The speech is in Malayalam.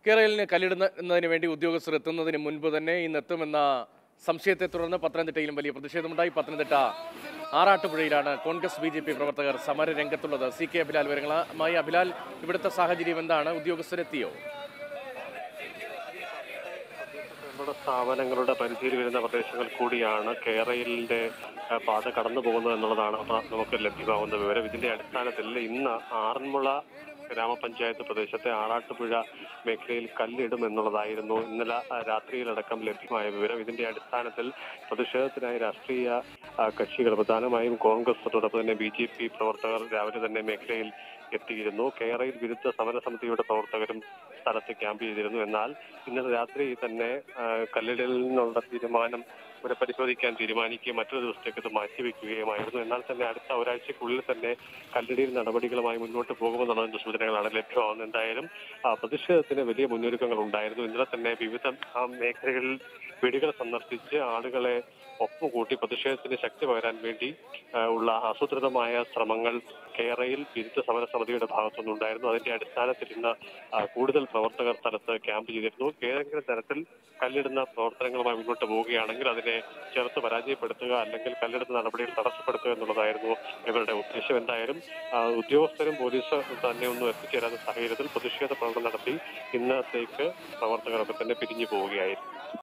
കേരളിന് കല്ലിടുന്നതിന് വേണ്ടി ഉദ്യോഗസ്ഥർ എത്തുന്നതിന് മുൻപ് തന്നെ ഇന്ന് എത്തുമെന്ന സംശയത്തെ തുടർന്ന് പത്തനംതിട്ടയിലും വലിയ പ്രതിഷേധമുണ്ടായി പത്തനംതിട്ട ആറാട്ടുപുഴയിലാണ് കോൺഗ്രസ് ബി ജെ പി പ്രവർത്തകർ സമര രംഗത്തുള്ളത് സി കെ അഭിലാൽ വിവരങ്ങളുമായി അഭിലാൽ ഇവിടുത്തെ സാഹചര്യം എന്താണ് ഉദ്യോഗസ്ഥരെത്തിയോ നമ്മുടെ സ്ഥാപനങ്ങളുടെ പരിധിയിൽ വരുന്ന പ്രദേശങ്ങൾ കൂടിയാണ് കേരളിന്റെ ആ, പാത കടന്നു പോകുന്നത് എന്നുള്ളതാണ് പ- നമുക്ക് ലഭ്യമാകുന്ന വിവരം ഇതിന്റെ അടിസ്ഥാനത്തിൽ ഇന്ന് ആറന്മുള ഗ്രാമപഞ്ചായത്ത് പ്രദേശത്തെ ആറാട്ടുപുഴ മേഖലയിൽ കല്ലിടും എന്നുള്ളതായിരുന്നു ഇന്നലെ ആ, രാത്രിയിലടക്കം ലഭ്യമായ വിവരം ഇതിന്റെ അടിസ്ഥാനത്തിൽ പ്രതിഷേധത്തിനായി രാഷ്ട്രീയ ആ, കക്ഷികൾ പ്രധാനമായും കോൺഗ്രസ് അതോടൊപ്പം തന്നെ ബി ജെ പി പ്രവർത്തകർ രാവിലെ തന്നെ മേഖലയിൽ എത്തിയിരുന്നു കേരളയിൽ വിരുദ്ധ സമരസമിതിയുടെ പ്രവർത്തകരും സ്ഥലത്ത് ക്യാമ്പ് ചെയ്തിരുന്നു എന്നാൽ ഇന്നലെ രാത്രി തന്നെ ആ, കല്ലിടലിനുള്ള തീരുമാനം പുനഃപരിശോധിക്കാൻ തീരുമാനിക്കുകയും മറ്റൊരു ദിവസത്തേക്ക് ഇത് മാറ്റിവെക്കുകയുമായിരുന്നു എന്നാൽ തന്നെ അടുത്ത ഒരാഴ്ചക്കുള്ളിൽ തന്നെ കല്ലിടിയിൽ നടപടികളുമായി മുന്നോട്ട് പോകുമെന്നുള്ളതിന്റെ സൂചനകളാണ് ലഭ്യമാകുന്നത് എന്തായാലും ആ, പ്രതിഷേധത്തിന് വലിയ മുന്നൊരുക്കങ്ങൾ ഉണ്ടായിരുന്നു ഇന്നലെ തന്നെ വിവിധ ആ, മേഖലകളിൽ വീടുകൾ സന്ദർശിച്ച് ആളുകളെ ഒപ്പുകൂട്ടി പ്രതിഷേധത്തിന് ശക്തി പകരാൻ വേണ്ടി ആ, ഉള്ള ആസൂത്രിതമായ ശ്രമങ്ങൾ കേരളയിൽ വിരുദ്ധ സമരസമിതിയുടെ ഭാഗത്തുനിന്നുണ്ടായിരുന്നു അതിന്റെ അടിസ്ഥാനത്തിൽ ഇന്ന് ആ, കൂടുതൽ പ്രവർത്തകർ സ്ഥലത്ത് ക്യാമ്പ് ചെയ്തിരുന്നു ഏതെങ്കിലും തരത്തിൽ കല്ലിടുന്ന പ്രവർത്തനങ്ങളുമായി മുന്നോട്ട് പോവുകയാണെങ്കിൽ അതിനെ ചെറുത്ത് പരാജയപ്പെടുത്തുക അല്ലെങ്കിൽ കല്ലെടുത്ത നടപടികൾ തടസ്സപ്പെടുത്തുക എന്നുള്ളതായിരുന്നു ഇവരുടെ ഉദ്ദേശം എന്തായാലും ആ, ഉദ്യോഗസ്ഥരും പോലീസും തന്നെ ഒന്നും എത്തിച്ചേരാത്ത സാഹചര്യത്തിൽ പ്രതിഷേധ പ്രകടനം നടത്തി ഇന്നത്തേക്ക് പ്രവർത്തകരൊക്കെ തന്നെ പിരിഞ്ഞു പോവുകയായിരുന്നു